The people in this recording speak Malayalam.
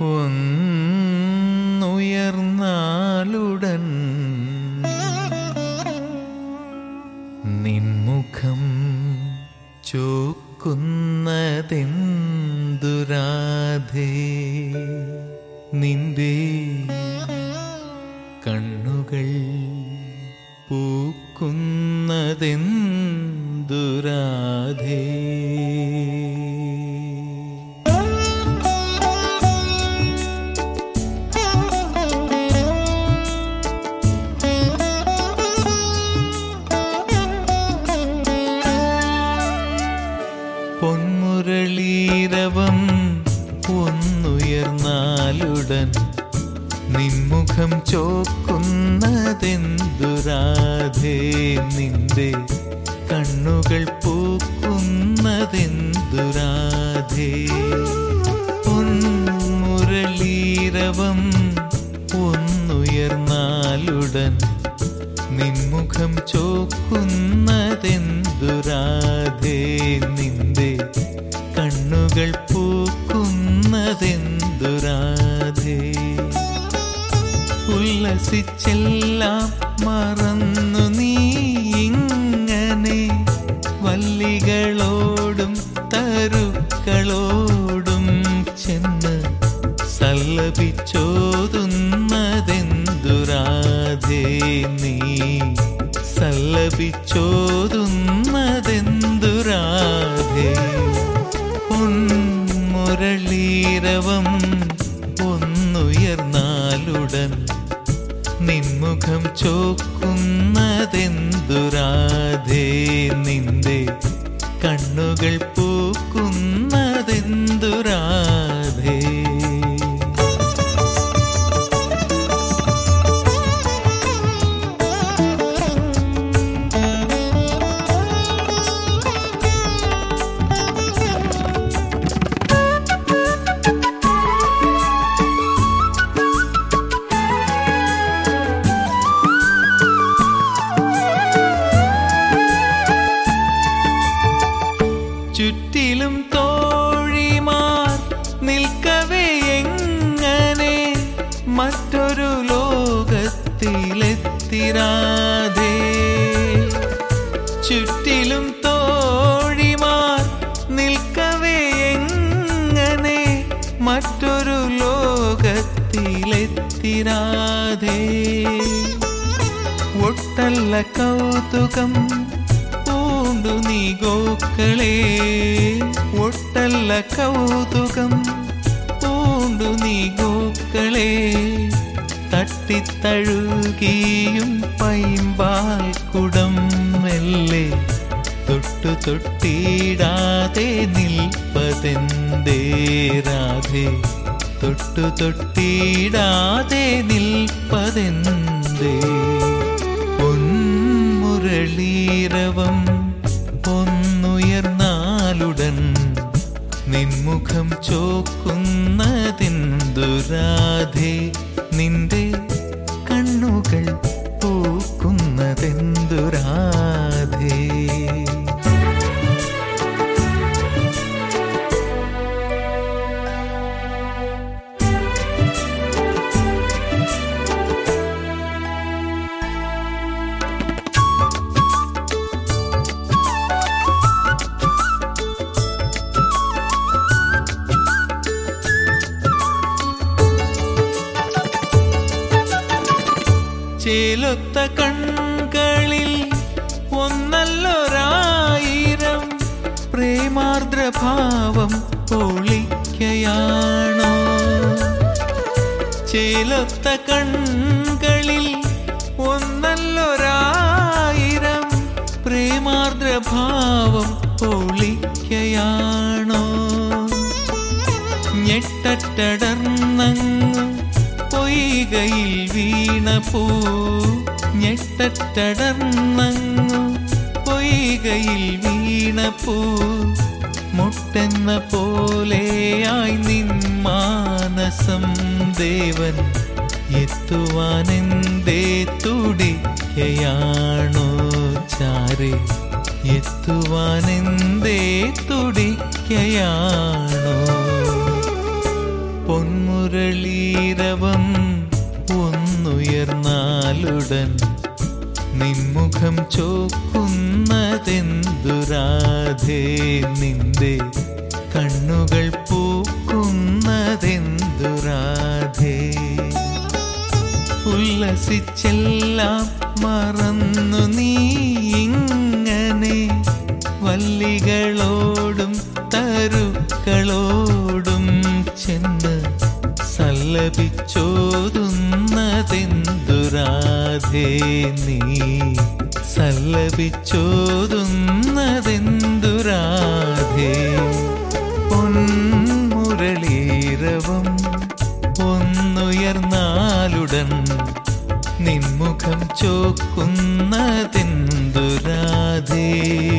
ഒന്നുയർന്നാലുടൻ നിൻമുഖം ചോക്കുന്നതെന്തുരാധേ നിന്റെ കണ്ണുകൾ പൂക്കുന്നതെന്തുരാധേ പൊന്മുരളീരവം ഒന്നുയർന്നാലുടൻ നിൻമുഖം ചോക്കുന്നതെന്തുരാധേ നിന്റെ കണ്ണുകൾ പൂക്കുന്നതെന്തുരാധേ പൊന്മുരളീരവം ഒന്നുയർന്നാലുടൻ നിൻമുഖം ചോക്കുന്നതെന്തുരാധേ നിന്റെ കണ്ണുകൾ പൂക്കുന്നതെന്തുരാധേ ഉല്ലസിച്ചെല്ലാം മറന്നു നീ ഇങ്ങനെ വല്ലികളോടും തരുക്കളോടും ചെന്ന് സല്ലപിച്ചോതുന്നതെന്തുരാധേ നീ സല്ലപിച്ചോതുന്നതെന്തുരാധേ പൊന്മുരളീരവം ഒന്നുയർന്നാലുടൻ നിൻമുഖം ചോക്കുന്നതെന്തുരാധേ നിന്റെ കണ്ണുകൾ പൂക്കുന്നതെന്തുരാധേ ചുറ്റിലും തോഴിമാർ നിൽക്കവേ എങ്ങനെ മറ്റൊരു ലോകത്തിലെത്തിരാതെ ചുറ്റിലും തോഴിമാർ നിൽക്കവേ എങ്ങനെ മറ്റൊരു ലോകത്തിലെത്തിരാതെ ഒട്ടല്ല കൗതുകം പൂണ്ടു നീ ഗോക്കളെ ഒട്ടല്ല കൗതുകം പൂണ്ടു നീ ഗോക്കളെ തട്ടിത്തഴുകിയും പൈമ്പാൽ കുടം മെല്ലെ തൊട്ടു തൊട്ടിടാതെ നിൽപ്പതെന്തേ രാധേ തൊട്ടു തൊട്ടിടാതെ നിൽപ്പതെന്തേ പൊന്മുരളീരവം ഒന്നുയർന്നാലുടൻ നിൻമുഖം ചോക്കുന്നതെന്തുരാധേ നിന്റെ കണ്ണുകൾ പൂക്കുന്നതെന്തുരാധേ ചേലൊത്ത കൺകളിൽ ഒന്നല്ലൊരായിരം പ്രേമാർദ്രഭാവം പൊളിക്കയാണോ ചേലൊത്ത കൺകളിൽ ഒന്നല്ലൊരായിരം പ്രേമാർദ്രഭാവം പൊളിക്കയാണോ ഞെട്ടറ്റടർന്നങ്ങ് പൊയ്കയിൽ വീണ പൂ ഞെട്ടറ്റടർന്നങ്ങു പൊയ്കയിൽ വീണ പൂ മുട്ടെന്ന പോലെയായി നിൻ മാനസം ദേവൻ എത്തുവാനെന്തേ തുടിക്കയാണോ ചാരെ എത്തുവാനെന്തേ തുടിക്കയാണോ പൊന്മുരളീരവം ഒന്നുയർന്നാലുടൻ നിൻമുഖം ചോക്കുന്നതെന്തുരാധേ നിന്റെ കണ്ണുകൾ പൂക്കുന്നതെന്തുരാധേ ഉല്ലസിച്ചെല്ലാം മറന്നു നീ ഇങ്ങനെ വല്ലികളോടും തരുക്കളോടും ചെന്ന് സല്ലപിച്ചോതുന്നതെന്തുരാധേ നീ സല്ലപിച്ചോതുന്നതെന്തുരാധേ പൊന്മുരളീരവം ഒന്നുയർന്നാലുടൻ നിൻമുഖം ചോക്കുന്നതെന്തുരാധേ